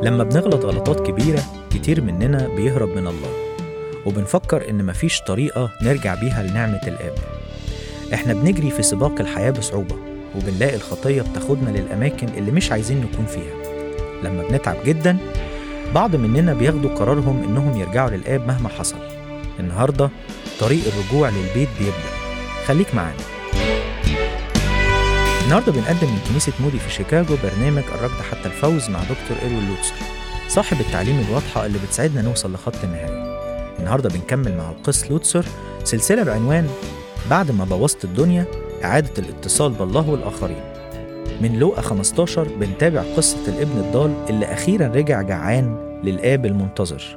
لما بنغلط غلطات كبيرة كتير مننا بيهرب من الله وبنفكر إن مفيش طريقة نرجع بيها لنعمة الآب إحنا بنجري في سباق الحياة بصعوبة وبنلاقي الخطية بتاخدنا للأماكن اللي مش عايزين نكون فيها لما بنتعب جدا بعض مننا بياخدوا قرارهم إنهم يرجعوا للآب مهما حصل النهاردة طريق الرجوع للبيت بيبدأ خليك معانا النهارده بنقدم من كنيسة مودي في شيكاغو برنامج الركض حتى الفوز مع دكتور إيروين لوتسر صاحب التعليم الواضحة اللي بتساعدنا نوصل لخط النهاية النهارده بنكمل مع القس لوتسر سلسلة بعنوان بعد ما بوظت الدنيا إعادة الاتصال بالله والآخرين من لوقا 15 بنتابع قصة الابن الضال اللي أخيرا رجع جعان للآب المنتظر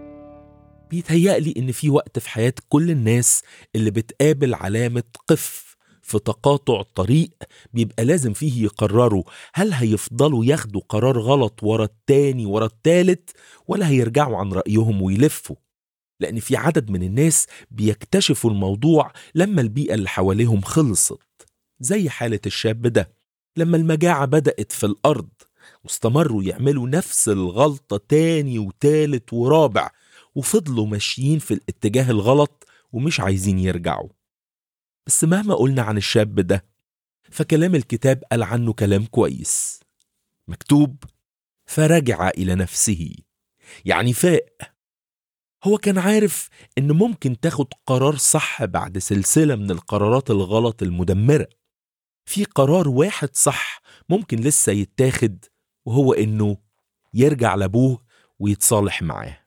بيتهيألي إن في وقت في حياة كل الناس اللي بتقابل علامة قف في تقاطع طريق بيبقى لازم فيه يقرروا هل هيفضلوا ياخدوا قرار غلط ورا التاني ورا التالت ولا هيرجعوا عن رأيهم ويلفوا لأن في عدد من الناس بيكتشفوا الموضوع لما البيئة اللي حواليهم خلصت زي حالة الشاب ده لما المجاعة بدأت في الأرض واستمروا يعملوا نفس الغلطة تاني وتالت ورابع وفضلوا ماشيين في الاتجاه الغلط ومش عايزين يرجعوا بس مهما قلنا عن الشاب ده فكلام الكتاب قال عنه كلام كويس مكتوب فرجع إلى نفسه يعني فاق هو كان عارف إن ممكن تاخد قرار صح بعد سلسلة من القرارات الغلط المدمرة في قرار واحد صح ممكن لسه يتاخد وهو إنه يرجع لأبوه ويتصالح معاه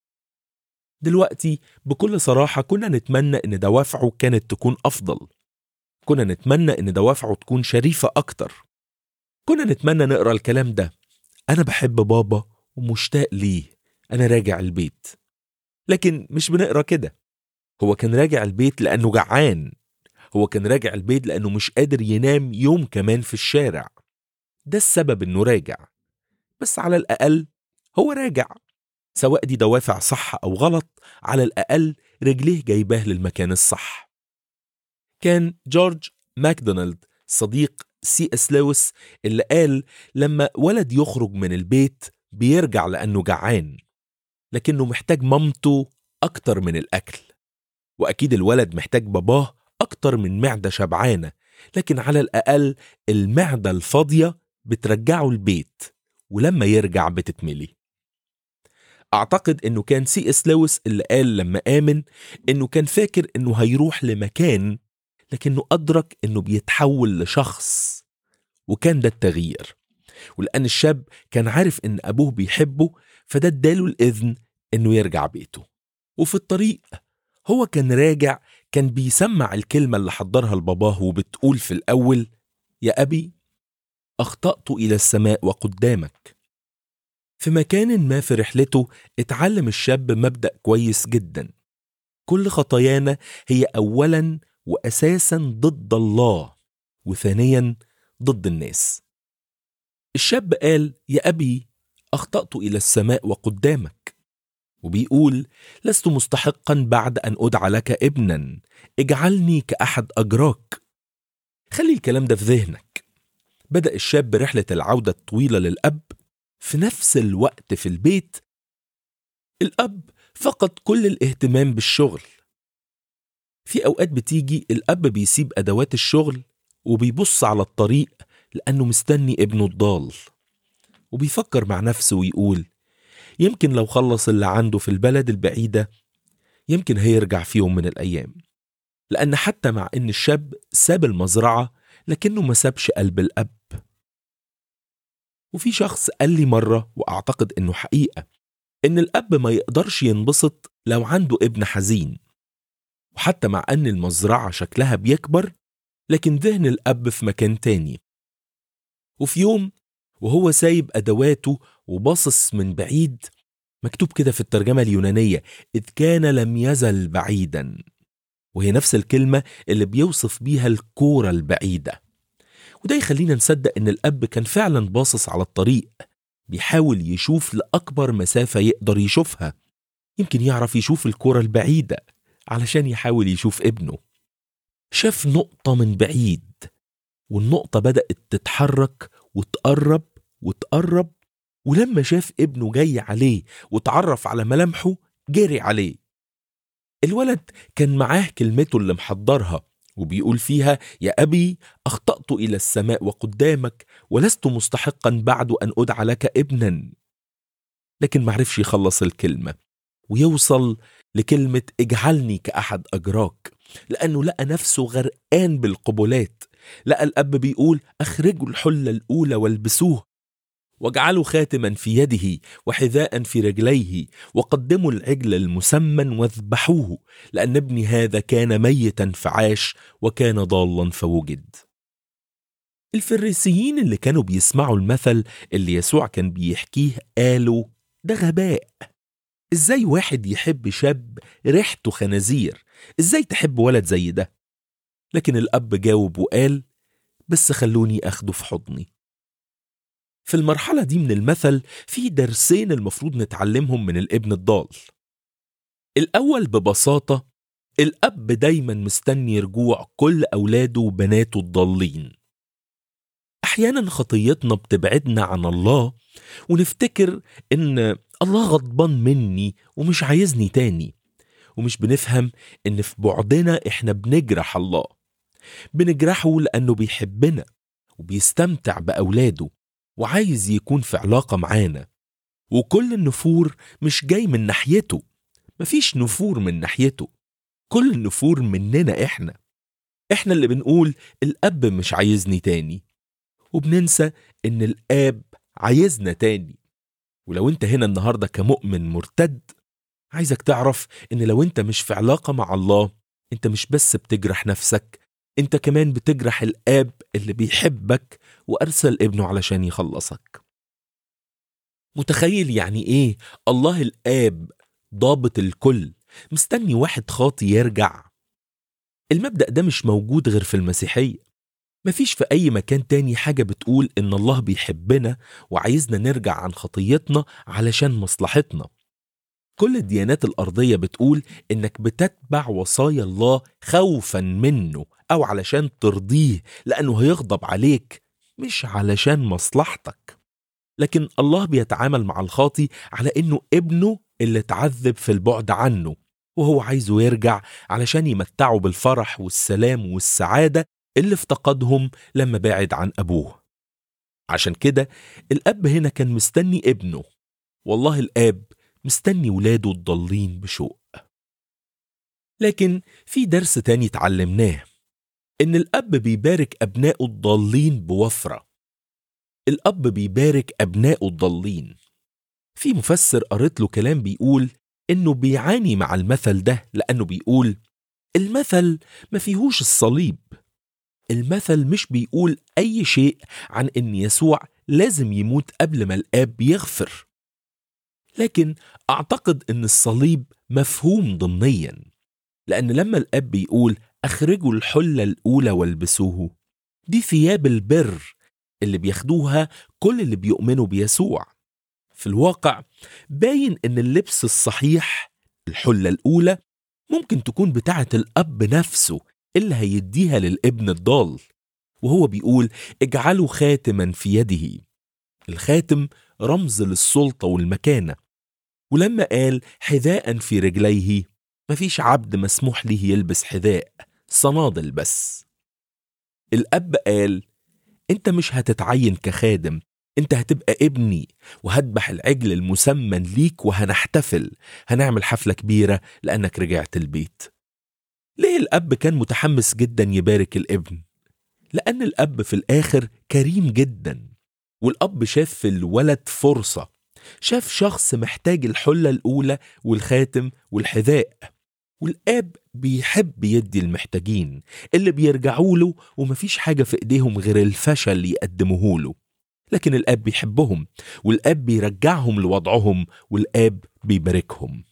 دلوقتي بكل صراحة كنا نتمنى إن دوافعه كانت تكون أفضل كنا نتمنى إن دوافعه تكون شريفة أكتر كنا نتمنى نقرأ الكلام ده أنا بحب بابا ومشتاق ليه أنا راجع البيت لكن مش بنقرأ كده هو كان راجع البيت لأنه جعان هو كان راجع البيت لأنه مش قادر ينام يوم كمان في الشارع ده السبب إنه راجع بس على الأقل هو راجع سواء دي دوافع صح أو غلط على الأقل رجليه جايباه للمكان الصح كان جورج ماكدونالد صديق سي اس لويس اللي قال لما ولد يخرج من البيت بيرجع لأنه جعان لكنه محتاج مامته أكتر من الأكل وأكيد الولد محتاج باباه أكتر من معدة شبعانة لكن على الأقل المعدة الفاضية بترجعه البيت ولما يرجع بتتملي أعتقد إنه كان سي اس لويس اللي قال لما آمن إنه كان فاكر إنه هيروح لمكان لكنه أدرك إنه بيتحول لشخص وكان ده التغيير ولأن الشاب كان عارف إن أبوه بيحبه فده اداله الإذن إنه يرجع بيته وفي الطريق هو كان راجع كان بيسمع الكلمة اللي حضرها لباباه وبتقول في الأول يا أبي أخطأت إلى السماء وقدامك في مكان ما في رحلته اتعلم الشاب مبدأ كويس جدا كل خطايانا هي أولا وأساسا ضد الله وثانيا ضد الناس الشاب قال يا أبي أخطأت إلى السماء وقدامك وبيقول لست مستحقا بعد أن أدعى لك ابنا اجعلني كأحد أجراك خلي الكلام ده في ذهنك بدأ الشاب رحلة العودة الطويلة للأب في نفس الوقت في البيت الأب فقد كل الاهتمام بالشغل في أوقات بتيجي الأب بيسيب أدوات الشغل وبيبص على الطريق لأنه مستني ابنه الضال وبيفكر مع نفسه ويقول يمكن لو خلص اللي عنده في البلد البعيدة يمكن هيرجع في يوم من الأيام لأن حتى مع إن الشاب ساب المزرعة لكنه ما سابش قلب الأب وفي شخص قال لي مرة وأعتقد إنه حقيقة إن الأب ما يقدرش ينبسط لو عنده ابن حزين وحتى مع أن المزرعة شكلها بيكبر لكن ذهن الأب في مكان تاني وفي يوم وهو سايب أدواته وباصص من بعيد مكتوب كده في الترجمة اليونانية إذ كان لم يزل بعيدا وهي نفس الكلمة اللي بيوصف بيها الكورة البعيدة وده يخلينا نصدق إن الأب كان فعلا باصص على الطريق بيحاول يشوف لأكبر مسافة يقدر يشوفها يمكن يعرف يشوف الكورة البعيدة علشان يحاول يشوف ابنه شاف نقطة من بعيد والنقطة بدأت تتحرك وتقرب وتقرب ولما شاف ابنه جاي عليه وتعرف على ملامحه جري عليه الولد كان معاه كلمته اللي محضرها وبيقول فيها يا أبي أخطأت إلى السماء وقدامك ولست مستحقا بعد أن أدعى لك ابنا لكن معرفش يخلص الكلمة ويوصل لكلمة اجعلني كأحد أجراك لأنه لقى نفسه غرقان بالقبلات لقى الأب بيقول أخرجوا الحلة الأولى والبسوه واجعلوا خاتما في يده وحذاء في رجليه وقدموا العجل المسمن واذبحوه لأن ابني هذا كان ميتا فعاش وكان ضالا فوجد الفريسيين اللي كانوا بيسمعوا المثل اللي يسوع كان بيحكيه قالوا ده غباء ازاي واحد يحب شاب ريحته خنازير ازاي تحب ولد زي ده لكن الاب جاوب وقال بس خلوني اخده في حضني في المرحلة دي من المثل في درسين المفروض نتعلمهم من الابن الضال الأول ببساطة الأب دايما مستني رجوع كل أولاده وبناته الضالين أحيانا خطيتنا بتبعدنا عن الله ونفتكر إن الله غضبان مني ومش عايزني تاني ومش بنفهم إن في بعدنا إحنا بنجرح الله بنجرحه لأنه بيحبنا وبيستمتع بأولاده وعايز يكون في علاقة معانا وكل النفور مش جاي من ناحيته مفيش نفور من ناحيته كل النفور مننا احنا احنا اللي بنقول الاب مش عايزني تاني وبننسى ان الاب عايزنا تاني ولو انت هنا النهارده كمؤمن مرتد عايزك تعرف ان لو انت مش في علاقة مع الله انت مش بس بتجرح نفسك انت كمان بتجرح الاب اللي بيحبك وارسل ابنه علشان يخلصك متخيل يعني ايه الله الاب ضابط الكل مستني واحد خاطي يرجع المبدأ ده مش موجود غير في المسيحية مفيش في أي مكان تاني حاجة بتقول إن الله بيحبنا وعايزنا نرجع عن خطيتنا علشان مصلحتنا كل الديانات الأرضية بتقول إنك بتتبع وصايا الله خوفا منه أو علشان ترضيه لأنه هيغضب عليك مش علشان مصلحتك لكن الله بيتعامل مع الخاطي على إنه ابنه اللي اتعذب في البعد عنه وهو عايزه يرجع علشان يمتعه بالفرح والسلام والسعادة اللي افتقدهم لما بعد عن أبوه عشان كده الأب هنا كان مستني ابنه والله الآب مستني ولاده الضالين بشوق لكن في درس تاني اتعلمناه إن الأب بيبارك أبنائه الضالين بوفرة الأب بيبارك أبنائه الضالين في مفسر قريت له كلام بيقول إنه بيعاني مع المثل ده لأنه بيقول المثل ما فيهوش الصليب المثل مش بيقول أي شيء عن إن يسوع لازم يموت قبل ما الآب يغفر لكن أعتقد إن الصليب مفهوم ضمنيا لأن لما الأب بيقول أخرجوا الحلة الأولى والبسوه دي ثياب البر اللي بياخدوها كل اللي بيؤمنوا بيسوع في الواقع باين إن اللبس الصحيح الحلة الأولى ممكن تكون بتاعة الأب نفسه اللي هيديها للابن الضال وهو بيقول اجعلوا خاتما في يده الخاتم رمز للسلطة والمكانة ولما قال حذاء في رجليه مفيش عبد مسموح ليه يلبس حذاء صنادل بس الأب قال أنت مش هتتعين كخادم أنت هتبقى ابني وهذبح العجل المسمن ليك وهنحتفل هنعمل حفلة كبيرة لأنك رجعت البيت ليه الأب كان متحمس جدا يبارك الابن؟ لأن الأب في الآخر كريم جدا والأب شاف في الولد فرصة شاف شخص محتاج الحلة الأولى والخاتم والحذاء والآب بيحب يدي المحتاجين اللي بيرجعوا له ومفيش حاجة في إيديهم غير الفشل يقدموه له لكن الآب بيحبهم والآب بيرجعهم لوضعهم والآب بيباركهم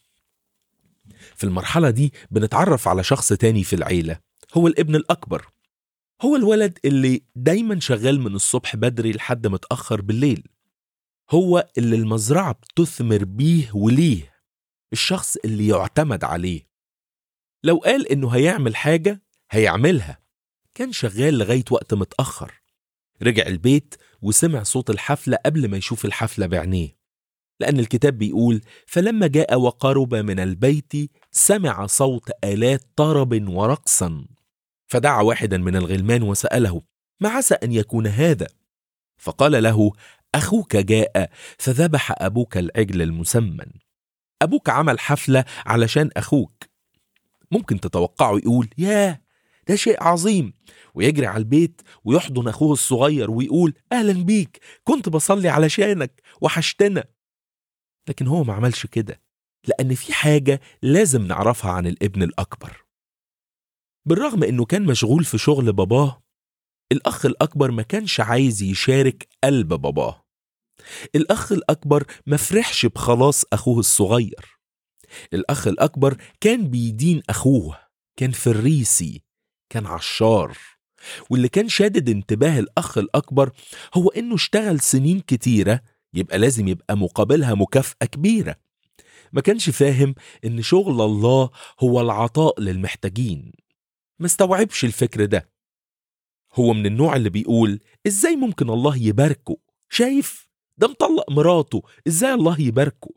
في المرحلة دي بنتعرف على شخص تاني في العيلة هو الابن الأكبر هو الولد اللي دايما شغال من الصبح بدري لحد متأخر بالليل هو اللي المزرعة بتثمر بيه وليه الشخص اللي يعتمد عليه لو قال إنه هيعمل حاجة هيعملها كان شغال لغاية وقت متأخر رجع البيت وسمع صوت الحفلة قبل ما يشوف الحفلة بعينيه لأن الكتاب بيقول فلما جاء وقرب من البيت سمع صوت آلات طرب ورقصا فدعا واحدا من الغلمان وسأله ما عسى أن يكون هذا فقال له أخوك جاء فذبح أبوك العجل المسمن أبوك عمل حفلة علشان أخوك ممكن تتوقعوا يقول ياه ده شيء عظيم ويجري على البيت ويحضن أخوه الصغير ويقول أهلا بيك كنت بصلي علشانك وحشتنا لكن هو ما عملش كده لأن في حاجة لازم نعرفها عن الابن الأكبر بالرغم إنه كان مشغول في شغل باباه الأخ الأكبر ما كانش عايز يشارك قلب باباه الأخ الأكبر ما فرحش بخلاص أخوه الصغير الأخ الأكبر كان بيدين أخوه كان فريسي كان عشار واللي كان شادد انتباه الأخ الأكبر هو إنه اشتغل سنين كتيرة يبقى لازم يبقى مقابلها مكافأة كبيرة ما كانش فاهم إن شغل الله هو العطاء للمحتاجين ما استوعبش الفكر ده هو من النوع اللي بيقول إزاي ممكن الله يباركه شايف ده مطلق مراته إزاي الله يباركه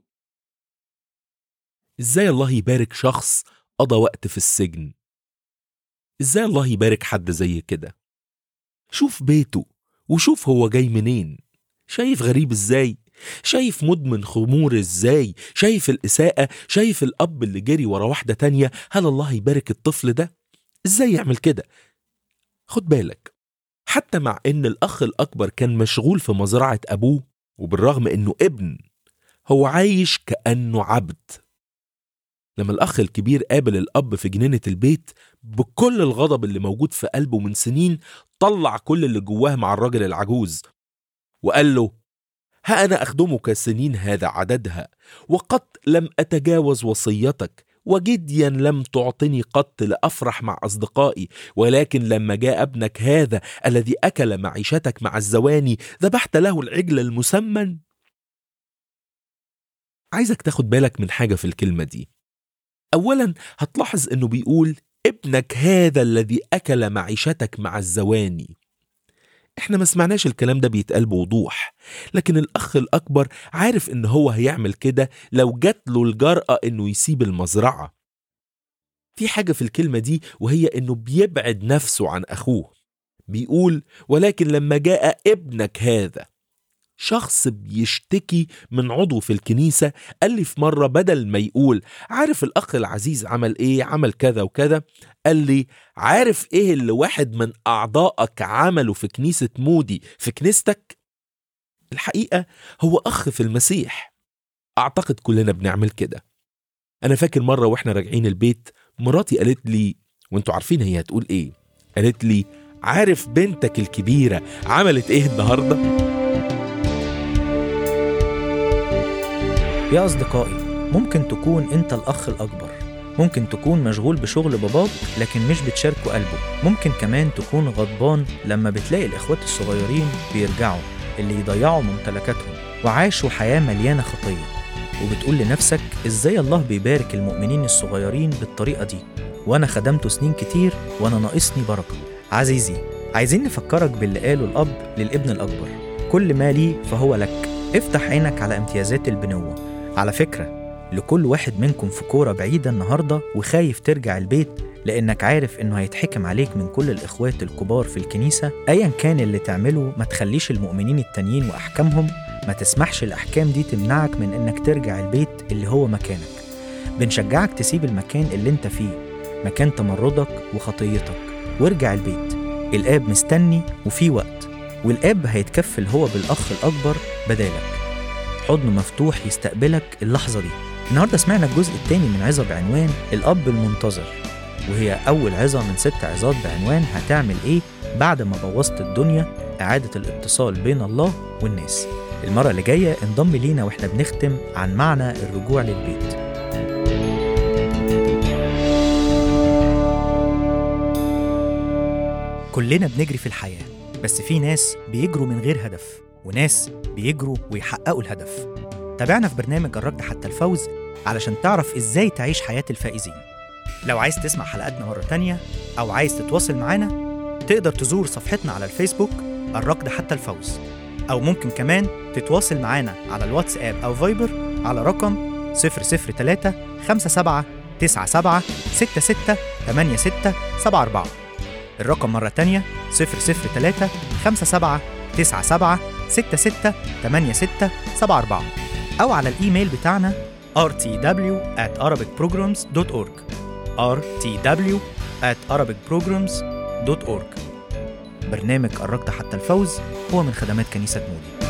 إزاي الله يبارك شخص قضى وقت في السجن إزاي الله يبارك حد زي كده شوف بيته وشوف هو جاي منين شايف غريب إزاي شايف مدمن خمور إزاي شايف الإساءة شايف الأب اللي جري ورا واحدة تانية هل الله يبارك الطفل ده إزاي يعمل كده خد بالك حتى مع إن الأخ الأكبر كان مشغول في مزرعة أبوه وبالرغم إنه ابن هو عايش كأنه عبد لما الأخ الكبير قابل الأب في جنينة البيت بكل الغضب اللي موجود في قلبه من سنين طلع كل اللي جواه مع الراجل العجوز وقال له ها أنا أخدمك سنين هذا عددها وقد لم أتجاوز وصيتك وجديا لم تعطني قط لأفرح مع أصدقائي ولكن لما جاء ابنك هذا الذي أكل معيشتك مع الزواني ذبحت له العجل المسمن عايزك تاخد بالك من حاجة في الكلمة دي أولا هتلاحظ أنه بيقول ابنك هذا الذي أكل معيشتك مع الزواني احنا ما سمعناش الكلام ده بيتقال بوضوح لكن الأخ الأكبر عارف إن هو هيعمل كده لو جات له الجرأة إنه يسيب المزرعة في حاجة في الكلمة دي وهي إنه بيبعد نفسه عن أخوه بيقول ولكن لما جاء ابنك هذا شخص بيشتكي من عضو في الكنيسة قال لي في مرة بدل ما يقول عارف الأخ العزيز عمل إيه عمل كذا وكذا قال لي عارف إيه اللي واحد من أعضائك عمله في كنيسة مودي في كنيستك الحقيقة هو أخ في المسيح أعتقد كلنا بنعمل كده أنا فاكر مرة وإحنا راجعين البيت مراتي قالت لي وانتوا عارفين هي هتقول إيه قالت لي عارف بنتك الكبيرة عملت إيه النهارده؟ يا أصدقائي ممكن تكون أنت الأخ الأكبر ممكن تكون مشغول بشغل باباك لكن مش بتشاركه قلبه ممكن كمان تكون غضبان لما بتلاقي الإخوات الصغيرين بيرجعوا اللي يضيعوا ممتلكاتهم وعاشوا حياة مليانة خطية وبتقول لنفسك إزاي الله بيبارك المؤمنين الصغيرين بالطريقة دي وأنا خدمته سنين كتير وأنا ناقصني بركة عزيزي عايزين نفكرك باللي قاله الأب للابن الأكبر كل ما لي فهو لك افتح عينك على امتيازات البنوة على فكرة لكل واحد منكم في كورة بعيدة النهاردة وخايف ترجع البيت لأنك عارف إنه هيتحكم عليك من كل الإخوات الكبار في الكنيسة أيا كان اللي تعمله ما تخليش المؤمنين التانيين وأحكامهم ما تسمحش الأحكام دي تمنعك من إنك ترجع البيت اللي هو مكانك بنشجعك تسيب المكان اللي انت فيه مكان تمردك وخطيتك وارجع البيت الآب مستني وفي وقت والآب هيتكفل هو بالأخ الأكبر بدالك حضن مفتوح يستقبلك اللحظة دي النهاردة سمعنا الجزء الثاني من عظة بعنوان الأب المنتظر وهي أول عظة من ست عظات بعنوان هتعمل إيه بعد ما بوظت الدنيا إعادة الاتصال بين الله والناس المرة اللي جاية انضم لينا واحنا بنختم عن معنى الرجوع للبيت كلنا بنجري في الحياة بس في ناس بيجروا من غير هدف وناس بيجروا ويحققوا الهدف تابعنا في برنامج الركض حتى الفوز علشان تعرف ازاي تعيش حياة الفائزين لو عايز تسمع حلقاتنا مرة تانية أو عايز تتواصل معانا تقدر تزور صفحتنا على الفيسبوك الركض حتى الفوز أو ممكن كمان تتواصل معانا على الواتساب أو فايبر على رقم 003 57 97 66 86 74 الرقم مرة تانية 003 57 97 66 86 74 أو على الإيميل بتاعنا rtw at arabicprograms.org rtw at arabicprograms.org برنامج الركض حتى الفوز هو من خدمات كنيسة مودي